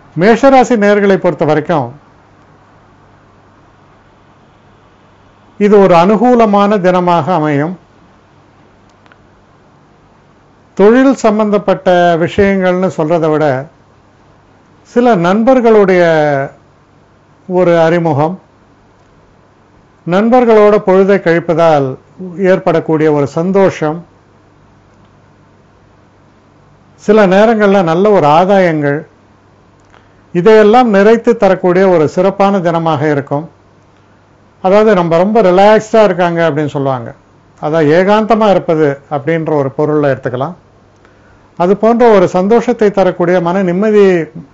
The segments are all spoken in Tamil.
மேஷராசி நேர்களை பொறுத்த வரைக்கும் இது ஒரு அனுகூலமான தினமாக அமையும் தொழில் சம்பந்தப்பட்ட விஷயங்கள்னு சொல்றதை விட சில நண்பர்களுடைய ஒரு அறிமுகம் நண்பர்களோட பொழுதை கழிப்பதால் ஏற்படக்கூடிய ஒரு சந்தோஷம் சில நேரங்களில் நல்ல ஒரு ஆதாயங்கள் இதையெல்லாம் நிறைத்து தரக்கூடிய ஒரு சிறப்பான தினமாக இருக்கும் அதாவது நம்ம ரொம்ப ரிலாக்ஸ்டாக இருக்காங்க அப்படின்னு சொல்லுவாங்க அதான் ஏகாந்தமாக இருப்பது அப்படின்ற ஒரு பொருளில் எடுத்துக்கலாம் அது போன்ற ஒரு சந்தோஷத்தை தரக்கூடிய மன நிம்மதி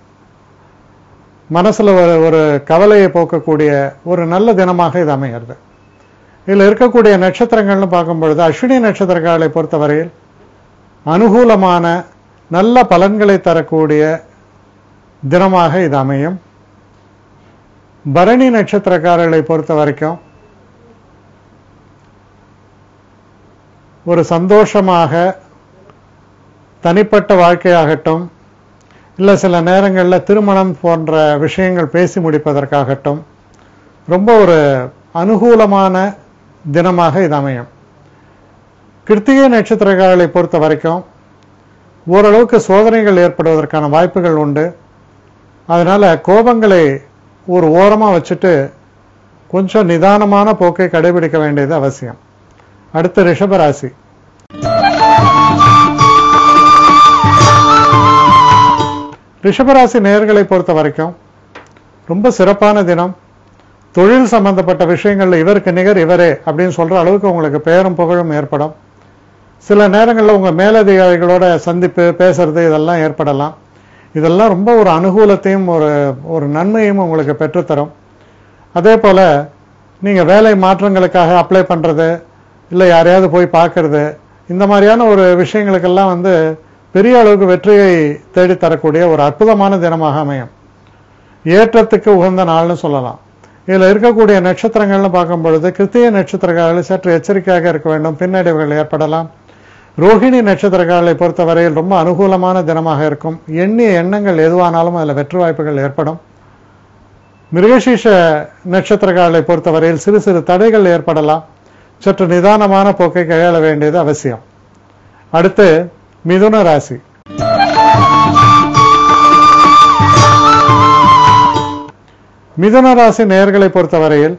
மனசுல ஒரு ஒரு கவலையை போக்கக்கூடிய ஒரு நல்ல தினமாக இது அமைகிறது இதில் இருக்கக்கூடிய நட்சத்திரங்கள்னு பார்க்கும் பொழுது அஸ்வினி நட்சத்திரக்காரர்களை பொறுத்தவரையில் அனுகூலமான நல்ல பலன்களை தரக்கூடிய தினமாக இது அமையும் பரணி நட்சத்திரக்காரர்களை பொறுத்த வரைக்கும் ஒரு சந்தோஷமாக தனிப்பட்ட வாழ்க்கையாகட்டும் இல்லை சில நேரங்களில் திருமணம் போன்ற விஷயங்கள் பேசி முடிப்பதற்காகட்டும் ரொம்ப ஒரு அனுகூலமான தினமாக இது அமையும் கிருத்திகை நட்சத்திரக்காரர்களை பொறுத்த வரைக்கும் ஓரளவுக்கு சோதனைகள் ஏற்படுவதற்கான வாய்ப்புகள் உண்டு அதனால் கோபங்களை ஒரு ஓரமாக வச்சுட்டு கொஞ்சம் நிதானமான போக்கை கடைபிடிக்க வேண்டியது அவசியம் அடுத்து ரிஷபராசி ரிஷபராசி நேர்களை பொறுத்த வரைக்கும் ரொம்ப சிறப்பான தினம் தொழில் சம்பந்தப்பட்ட விஷயங்கள்ல இவருக்கு நிகர் இவரே அப்படின்னு சொல்ற அளவுக்கு உங்களுக்கு பெயரும் புகழும் ஏற்படும் சில நேரங்களில் உங்க மேலதிகாரிகளோட சந்திப்பு பேசுறது இதெல்லாம் ஏற்படலாம் இதெல்லாம் ரொம்ப ஒரு அனுகூலத்தையும் ஒரு ஒரு நன்மையும் உங்களுக்கு பெற்றுத்தரும் அதே போல நீங்க வேலை மாற்றங்களுக்காக அப்ளை பண்றது இல்லை யாரையாவது போய் பார்க்கறது இந்த மாதிரியான ஒரு விஷயங்களுக்கெல்லாம் வந்து பெரிய அளவுக்கு வெற்றியை தேடித் தரக்கூடிய ஒரு அற்புதமான தினமாக அமையும் ஏற்றத்துக்கு உகந்த நாள்னு சொல்லலாம் இதில் இருக்கக்கூடிய நட்சத்திரங்கள்னு பார்க்கும் பொழுது கிருத்திய நட்சத்திரக்காரர்கள் சற்று எச்சரிக்கையாக இருக்க வேண்டும் பின்னடைவுகள் ஏற்படலாம் ரோஹிணி நட்சத்திரக்காரர்களை பொறுத்தவரையில் ரொம்ப அனுகூலமான தினமாக இருக்கும் எண்ணிய எண்ணங்கள் எதுவானாலும் அதில் வெற்றி வாய்ப்புகள் ஏற்படும் மிருகசீஷ நட்சத்திரக்காரர்களை பொறுத்தவரையில் சிறு சிறு தடைகள் ஏற்படலாம் சற்று நிதானமான போக்கை கையாள வேண்டியது அவசியம் அடுத்து மிதுன ராசி மிதுன ராசி நேயர்களை பொறுத்தவரையில்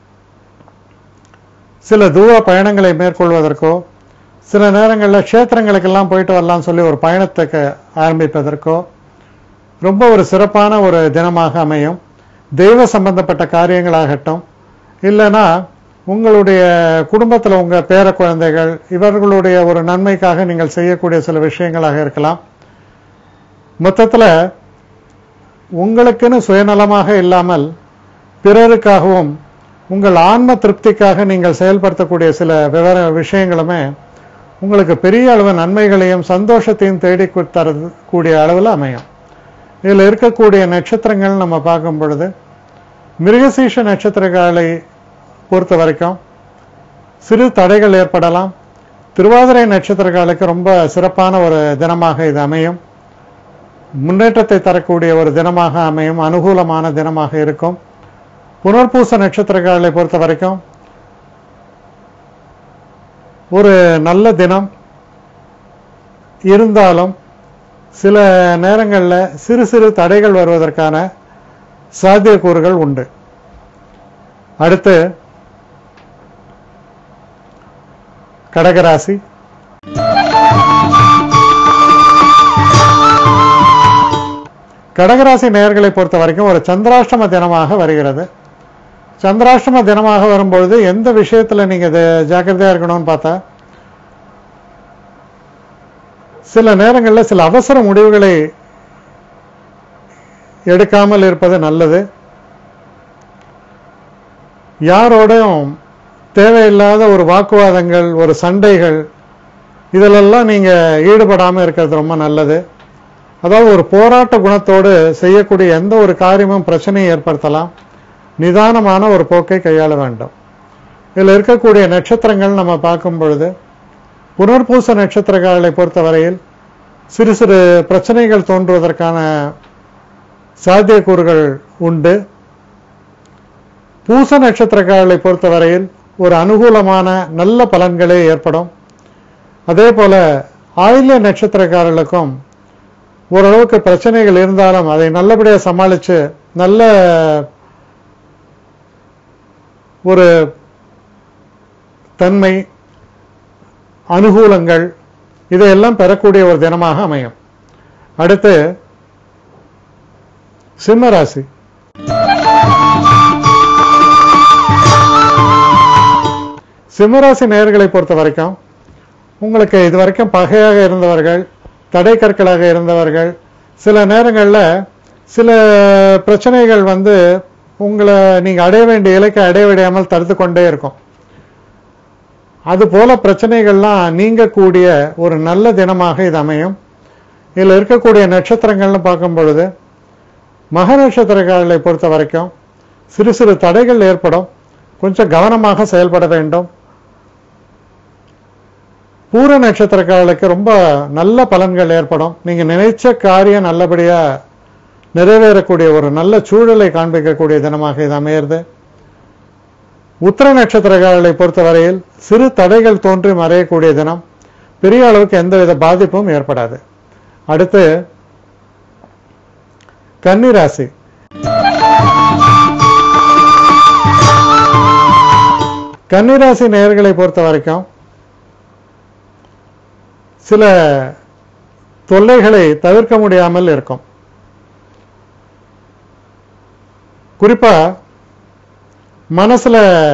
சில தூர பயணங்களை மேற்கொள்வதற்கோ சில நேரங்களில் க்ஷேத்திரங்களுக்கெல்லாம் போயிட்டு வரலாம்னு சொல்லி ஒரு பயணத்துக்கு ஆரம்பிப்பதற்கோ ரொம்ப ஒரு சிறப்பான ஒரு தினமாக அமையும் தெய்வ சம்பந்தப்பட்ட காரியங்களாகட்டும் இல்லைன்னா உங்களுடைய குடும்பத்தில் உங்கள் பேர குழந்தைகள் இவர்களுடைய ஒரு நன்மைக்காக நீங்கள் செய்யக்கூடிய சில விஷயங்களாக இருக்கலாம் மொத்தத்தில் உங்களுக்குன்னு சுயநலமாக இல்லாமல் பிறருக்காகவும் உங்கள் ஆன்ம திருப்திக்காக நீங்கள் செயல்படுத்தக்கூடிய சில விவர விஷயங்களுமே உங்களுக்கு பெரிய அளவு நன்மைகளையும் சந்தோஷத்தையும் தேடி தரக்கூடிய அளவில் அமையும் இதில் இருக்கக்கூடிய நட்சத்திரங்கள் நம்ம பார்க்கும் பொழுது மிருகசீஷ நட்சத்திரங்களை பொறுத்த வரைக்கும் சிறு தடைகள் ஏற்படலாம் திருவாதிரை நட்சத்திரக்காலுக்கு ரொம்ப சிறப்பான ஒரு தினமாக இது அமையும் முன்னேற்றத்தை தரக்கூடிய ஒரு தினமாக அமையும் அனுகூலமான தினமாக இருக்கும் புனர்பூச நட்சத்திரக்காரர்களை பொறுத்த வரைக்கும் ஒரு நல்ல தினம் இருந்தாலும் சில நேரங்களில் சிறு சிறு தடைகள் வருவதற்கான சாத்தியக்கூறுகள் உண்டு அடுத்து கடகராசி கடகராசி நேயர்களை பொறுத்த வரைக்கும் ஒரு சந்திராஷ்டம தினமாக வருகிறது சந்திராஷ்டம தினமாக வரும்பொழுது எந்த விஷயத்துல நீங்க இது ஜாக்கிரதையா இருக்கணும்னு பார்த்தா சில நேரங்களில் சில அவசர முடிவுகளை எடுக்காமல் இருப்பது நல்லது யாரோடையும் தேவையில்லாத ஒரு வாக்குவாதங்கள் ஒரு சண்டைகள் இதிலெல்லாம் நீங்க ஈடுபடாமல் இருக்கிறது ரொம்ப நல்லது அதாவது ஒரு போராட்ட குணத்தோடு செய்யக்கூடிய எந்த ஒரு காரியமும் பிரச்சனையை ஏற்படுத்தலாம் நிதானமான ஒரு போக்கை கையாள வேண்டும் இதில் இருக்கக்கூடிய நட்சத்திரங்கள் நம்ம பார்க்கும் பொழுது புனர்பூச நட்சத்திரக்காரர்களை பொறுத்தவரையில் சிறு சிறு பிரச்சனைகள் தோன்றுவதற்கான சாத்தியக்கூறுகள் உண்டு பூச நட்சத்திரக்காரர்களை பொறுத்தவரையில் ஒரு அனுகூலமான நல்ல பலன்களே ஏற்படும் அதே போல ஆயில்ய நட்சத்திரக்காரர்களுக்கும் ஓரளவுக்கு பிரச்சனைகள் இருந்தாலும் அதை நல்லபடியாக சமாளித்து நல்ல ஒரு தன்மை அனுகூலங்கள் இதையெல்லாம் பெறக்கூடிய ஒரு தினமாக அமையும் அடுத்து சிம்ம ராசி சிம்மராசி நேயர்களை பொறுத்த வரைக்கும் உங்களுக்கு இது வரைக்கும் பகையாக இருந்தவர்கள் தடை கற்களாக இருந்தவர்கள் சில நேரங்களில் சில பிரச்சனைகள் வந்து உங்களை நீங்கள் அடைய வேண்டிய இலக்கை அடைய விடாமல் தடுத்து கொண்டே இருக்கும் அது போல பிரச்சனைகள்லாம் நீங்கக்கூடிய ஒரு நல்ல தினமாக இது அமையும் இதில் இருக்கக்கூடிய நட்சத்திரங்கள்னு பார்க்கும் பொழுது மக நட்சத்திரக்காரர்களை பொறுத்த வரைக்கும் சிறு சிறு தடைகள் ஏற்படும் கொஞ்சம் கவனமாக செயல்பட வேண்டும் பூர நட்சத்திரக்காரர்களுக்கு ரொம்ப நல்ல பலன்கள் ஏற்படும் நீங்க நினைச்ச காரியம் நல்லபடியா நிறைவேறக்கூடிய ஒரு நல்ல சூழலை காண்பிக்கக்கூடிய தினமாக இது அமையிறது உத்திர நட்சத்திரக்காரர்களை பொறுத்தவரையில் சிறு தடைகள் தோன்றி மறையக்கூடிய தினம் பெரிய அளவுக்கு எந்தவித பாதிப்பும் ஏற்படாது அடுத்து கன்னிராசி கன்னிராசி நேயர்களை பொறுத்த வரைக்கும் சில தொல்லைகளை தவிர்க்க முடியாமல் இருக்கும் குறிப்பா மனசுல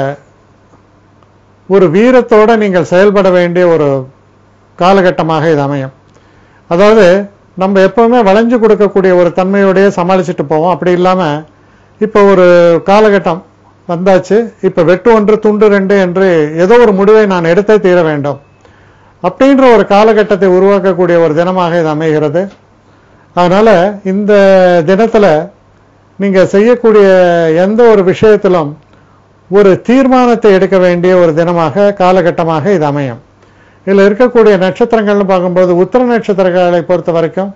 ஒரு வீரத்தோட நீங்கள் செயல்பட வேண்டிய ஒரு காலகட்டமாக இது அமையும் அதாவது நம்ம எப்பவுமே வளைஞ்சு கொடுக்கக்கூடிய ஒரு தன்மையோடய சமாளிச்சுட்டு போவோம் அப்படி இல்லாம இப்போ ஒரு காலகட்டம் வந்தாச்சு இப்ப வெட்டு ஒன்று துண்டு ரெண்டு என்று ஏதோ ஒரு முடிவை நான் எடுத்தே தீர வேண்டும் அப்படின்ற ஒரு காலகட்டத்தை உருவாக்கக்கூடிய ஒரு தினமாக இது அமைகிறது அதனால இந்த தினத்துல நீங்க செய்யக்கூடிய எந்த ஒரு விஷயத்திலும் ஒரு தீர்மானத்தை எடுக்க வேண்டிய ஒரு தினமாக காலகட்டமாக இது அமையும் இதில் இருக்கக்கூடிய நட்சத்திரங்கள்னு பார்க்கும்போது உத்திர நட்சத்திரங்களை பொறுத்த வரைக்கும்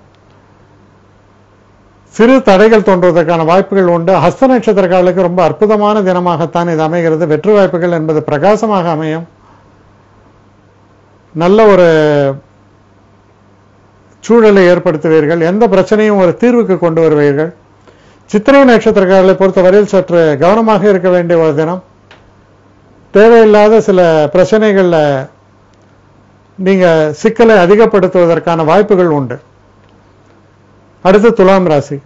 சிறு தடைகள் தோன்றுவதற்கான வாய்ப்புகள் உண்டு ஹஸ்த நட்சத்திரக்காரர்களுக்கு ரொம்ப அற்புதமான தினமாகத்தான் இது அமைகிறது வெற்றி வாய்ப்புகள் என்பது பிரகாசமாக அமையும் நல்ல ஒரு சூழலை ஏற்படுத்துவீர்கள் எந்த பிரச்சனையும் ஒரு தீர்வுக்கு கொண்டு வருவீர்கள் சித்திரை நட்சத்திரக்காரர்களை பொறுத்தவரையில் சற்று கவனமாக இருக்க வேண்டிய ஒரு தினம் தேவையில்லாத சில பிரச்சனைகளில் நீங்க சிக்கலை அதிகப்படுத்துவதற்கான வாய்ப்புகள் உண்டு அடுத்து துலாம் ராசி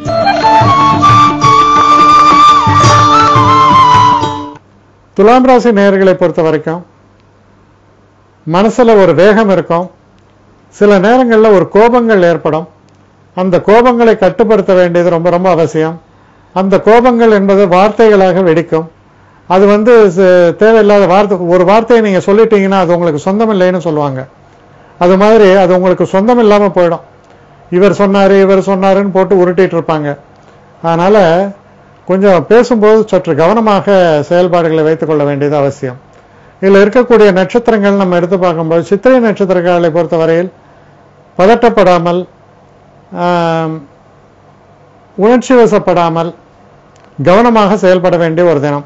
துலாம் ராசி நேயர்களை பொறுத்த வரைக்கும் மனசுல ஒரு வேகம் இருக்கும் சில நேரங்களில் ஒரு கோபங்கள் ஏற்படும் அந்த கோபங்களை கட்டுப்படுத்த வேண்டியது ரொம்ப ரொம்ப அவசியம் அந்த கோபங்கள் என்பது வார்த்தைகளாக வெடிக்கும் அது வந்து ச- தேவையில்லாத வார்த்தை ஒரு வார்த்தையை நீங்க சொல்லிட்டீங்கன்னா அது உங்களுக்கு சொந்தம் இல்லைன்னு சொல்லுவாங்க அது மாதிரி அது உங்களுக்கு சொந்தம் இல்லாம போயிடும் இவர் சொன்னாரு இவர் சொன்னாருன்னு போட்டு உருட்டிட்டு இருப்பாங்க அதனால கொஞ்சம் பேசும்போது சற்று கவனமாக செயல்பாடுகளை வைத்துக் கொள்ள வேண்டியது அவசியம் இதில் இருக்கக்கூடிய நட்சத்திரங்கள் நம்ம எடுத்து பார்க்கும்போது சித்திரை நட்சத்திரங்களை பொறுத்தவரையில் பதட்டப்படாமல் ஆம், உணர்ச்சி வசப்படாமல் கவனமாக செயல்பட வேண்டிய ஒரு தினம்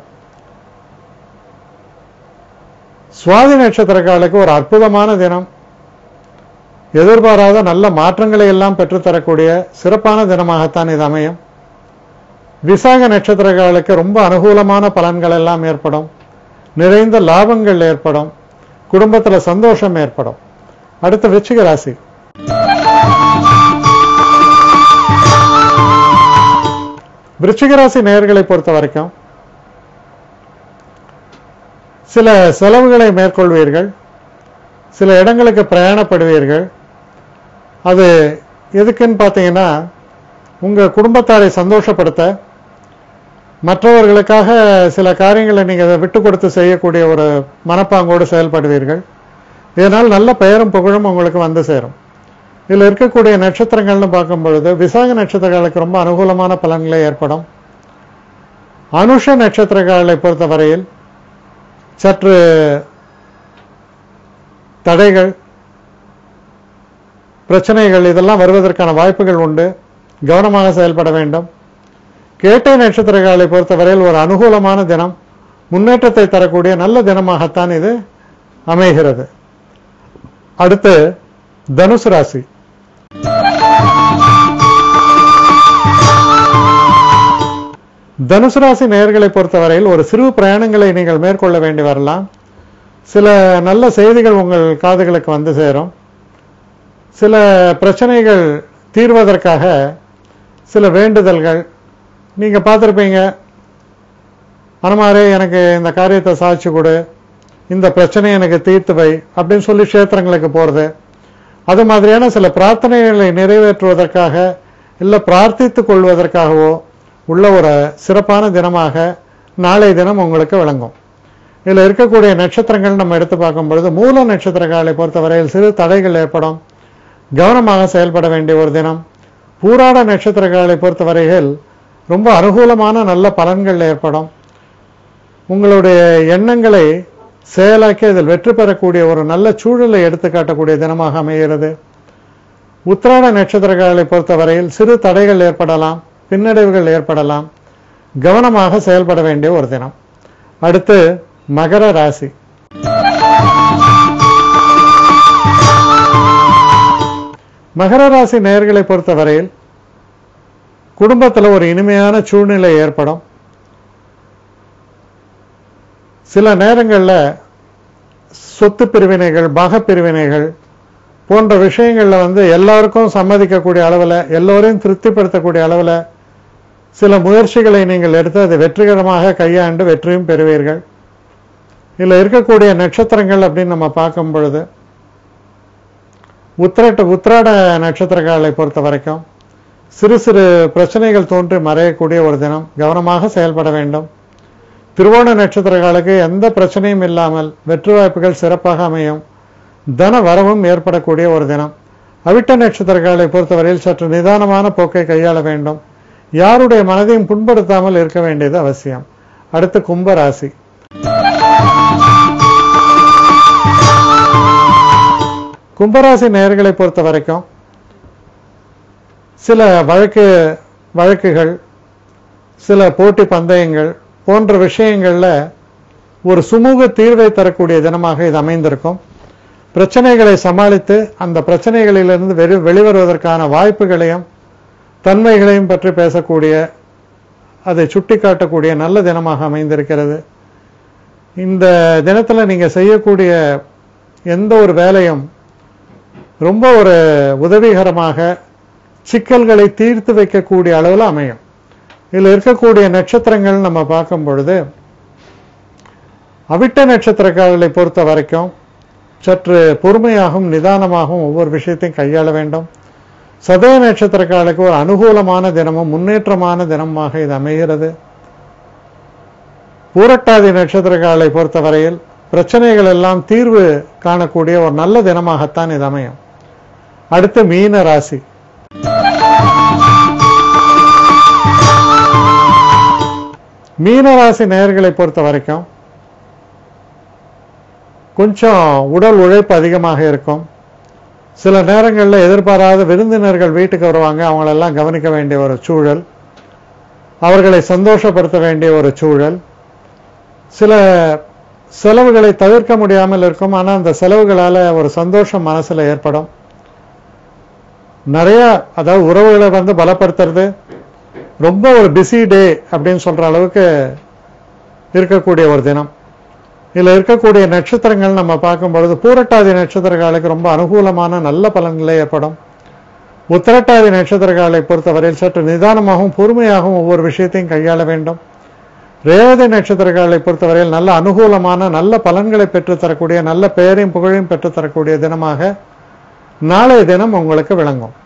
சுவாதி நட்சத்திரக்காலுக்கு ஒரு அற்புதமான தினம் எதிர்பாராத நல்ல மாற்றங்களை எல்லாம் பெற்றுத்தரக்கூடிய சிறப்பான தினமாகத்தான் இது அமையும் விசாக நட்சத்திரக்காலுக்கு ரொம்ப அனுகூலமான பலன்கள் எல்லாம் ஏற்படும் நிறைந்த லாபங்கள் ஏற்படும் குடும்பத்துல சந்தோஷம் ஏற்படும் அடுத்து விருச்சிக ராசி விருச்சிக ராசி நேயர்களை பொறுத்த வரைக்கும் சில செலவுகளை மேற்கொள்வீர்கள் சில இடங்களுக்கு பிரயாணப்படுவீர்கள் அது எதுக்குன்னு பார்த்தீங்கன்னா உங்க குடும்பத்தாரை சந்தோஷப்படுத்த மற்றவர்களுக்காக சில காரியங்களை நீங்க விட்டு கொடுத்து செய்யக்கூடிய ஒரு மனப்பாங்கோடு செயல்படுவீர்கள் இதனால் நல்ல பெயரும் புகழும் உங்களுக்கு வந்து சேரும் இதில் இருக்கக்கூடிய நட்சத்திரங்கள்னு பார்க்கும் பொழுது விசாக நட்சத்திரங்களுக்கு ரொம்ப அனுகூலமான பலன்களே ஏற்படும் அனுஷ நட்சத்திரங்களை பொறுத்தவரையில் சற்று தடைகள் பிரச்சனைகள் இதெல்லாம் வருவதற்கான வாய்ப்புகள் உண்டு கவனமாக செயல்பட வேண்டும் கேட்டை நட்சத்திரக்காரர்களை பொறுத்தவரையில் ஒரு அனுகூலமான தினம் முன்னேற்றத்தை தரக்கூடிய நல்ல தினமாகத்தான் இது அமைகிறது அடுத்து தனுசு ராசி தனுசு ராசி நேயர்களை பொறுத்தவரையில் ஒரு சிறு பிரயாணங்களை நீங்கள் மேற்கொள்ள வேண்டி வரலாம் சில நல்ல செய்திகள் உங்கள் காதுகளுக்கு வந்து சேரும் சில பிரச்சனைகள் தீர்வதற்காக சில வேண்டுதல்கள் நீங்க பார்த்துருப்பீங்க அனுமாரே எனக்கு இந்த காரியத்தை சாட்சி கொடு இந்த பிரச்சனையை எனக்கு தீர்த்து வை அப்படின்னு சொல்லி கஷேத்திரங்களுக்கு போறது அது மாதிரியான சில பிரார்த்தனைகளை நிறைவேற்றுவதற்காக இல்லை பிரார்த்தித்துக் கொள்வதற்காகவோ உள்ள ஒரு சிறப்பான தினமாக நாளைய தினம் உங்களுக்கு விளங்கும் இதில் இருக்கக்கூடிய நட்சத்திரங்கள் நம்ம எடுத்து பார்க்கும் பொழுது மூல நட்சத்திரக்காலை பொறுத்தவரையில் சிறு தடைகள் ஏற்படும் கவனமாக செயல்பட வேண்டிய ஒரு தினம் பூராட நட்சத்திரக்காலை பொறுத்தவரையில் ரொம்ப அனுகூலமான நல்ல பலன்கள் ஏற்படும் உங்களுடைய எண்ணங்களை செயலாக்கி அதில் வெற்றி பெறக்கூடிய ஒரு நல்ல சூழலை எடுத்து காட்டக்கூடிய தினமாக அமைகிறது உத்திராட நட்சத்திரக்காரர்களை பொறுத்தவரையில் சிறு தடைகள் ஏற்படலாம் பின்னடைவுகள் ஏற்படலாம் கவனமாக செயல்பட வேண்டிய ஒரு தினம் அடுத்து மகர ராசி மகர ராசி நேயர்களை பொறுத்தவரையில் குடும்பத்தில் ஒரு இனிமையான சூழ்நிலை ஏற்படும் சில நேரங்களில் சொத்து பிரிவினைகள் பாக பிரிவினைகள் போன்ற விஷயங்களில் வந்து எல்லாருக்கும் சம்மதிக்கக்கூடிய அளவில் எல்லோரையும் திருப்திப்படுத்தக்கூடிய அளவில் சில முயற்சிகளை நீங்கள் எடுத்து அதை வெற்றிகரமாக கையாண்டு வெற்றியும் பெறுவீர்கள் இதில் இருக்கக்கூடிய நட்சத்திரங்கள் அப்படின்னு நம்ம பார்க்கும் பொழுது உத்திரட்ட உத்திராட நட்சத்திரங்களை பொறுத்த வரைக்கும் சிறு சிறு பிரச்சனைகள் தோன்றி மறையக்கூடிய ஒரு தினம் கவனமாக செயல்பட வேண்டும் திருவோண நட்சத்திரங்களுக்கு எந்த பிரச்சனையும் இல்லாமல் வெற்றி வாய்ப்புகள் சிறப்பாக அமையும் தன வரவும் ஏற்படக்கூடிய ஒரு தினம் அவிட்ட நட்சத்திரங்களை பொறுத்தவரையில் சற்று நிதானமான போக்கை கையாள வேண்டும் யாருடைய மனதையும் புண்படுத்தாமல் இருக்க வேண்டியது அவசியம் அடுத்து கும்ப ராசி கும்பராசி நேயர்களை பொறுத்த வரைக்கும் சில வழக்கு வழக்குகள் சில போட்டி பந்தயங்கள் போன்ற விஷயங்கள்ல ஒரு சுமூக தீர்வை தரக்கூடிய தினமாக இது அமைந்திருக்கும் பிரச்சனைகளை சமாளித்து அந்த பிரச்சனைகளிலிருந்து வெளி வெளிவருவதற்கான வாய்ப்புகளையும் தன்மைகளையும் பற்றி பேசக்கூடிய அதை சுட்டிக்காட்டக்கூடிய நல்ல தினமாக அமைந்திருக்கிறது இந்த தினத்தில் நீங்கள் செய்யக்கூடிய எந்த ஒரு வேலையும் ரொம்ப ஒரு உதவிகரமாக சிக்கல்களை தீர்த்து வைக்கக்கூடிய அளவில் அமையும் இதில் இருக்கக்கூடிய நட்சத்திரங்கள் நம்ம பார்க்கும் பொழுது அவிட்ட நட்சத்திரக்காரர்களை பொறுத்த வரைக்கும் சற்று பொறுமையாகவும் நிதானமாகவும் ஒவ்வொரு விஷயத்தையும் கையாள வேண்டும் சதய நட்சத்திரக்காரர்களுக்கு ஒரு அனுகூலமான தினமும் முன்னேற்றமான தினமாக இது அமைகிறது பூரட்டாதி நட்சத்திரக்காரர்களை பொறுத்தவரையில் பிரச்சனைகள் எல்லாம் தீர்வு காணக்கூடிய ஒரு நல்ல தினமாகத்தான் இது அமையும் அடுத்து மீன ராசி மீன ராசி நேயர்களை பொறுத்த வரைக்கும் கொஞ்சம் உடல் உழைப்பு அதிகமாக இருக்கும் சில நேரங்களில் எதிர்பாராத விருந்தினர்கள் வீட்டுக்கு வருவாங்க அவங்களெல்லாம் கவனிக்க வேண்டிய ஒரு சூழல் அவர்களை சந்தோஷப்படுத்த வேண்டிய ஒரு சூழல் சில செலவுகளை தவிர்க்க முடியாமல் இருக்கும் ஆனால் அந்த செலவுகளால் ஒரு சந்தோஷம் மனசில் ஏற்படும் நிறைய அதாவது உறவுகளை வந்து பலப்படுத்துறது ரொம்ப ஒரு பிஸி டே அப்படின்னு சொல்ற அளவுக்கு இருக்கக்கூடிய ஒரு தினம் இதில் இருக்கக்கூடிய நட்சத்திரங்கள் நம்ம பார்க்கும் பொழுது பூரட்டாதி நட்சத்திரக்காலுக்கு ரொம்ப அனுகூலமான நல்ல பலன்களே ஏற்படும் உத்திரட்டாதி நட்சத்திரக்காலை பொறுத்தவரையில் சற்று நிதானமாகவும் பொறுமையாகவும் ஒவ்வொரு விஷயத்தையும் கையாள வேண்டும் ரேவதி நட்சத்திரக்காலை பொறுத்தவரையில் நல்ல அனுகூலமான நல்ல பலன்களை பெற்றுத்தரக்கூடிய நல்ல பெயரையும் புகழையும் பெற்றுத்தரக்கூடிய தினமாக நாளைய தினம் உங்களுக்கு விளங்கும்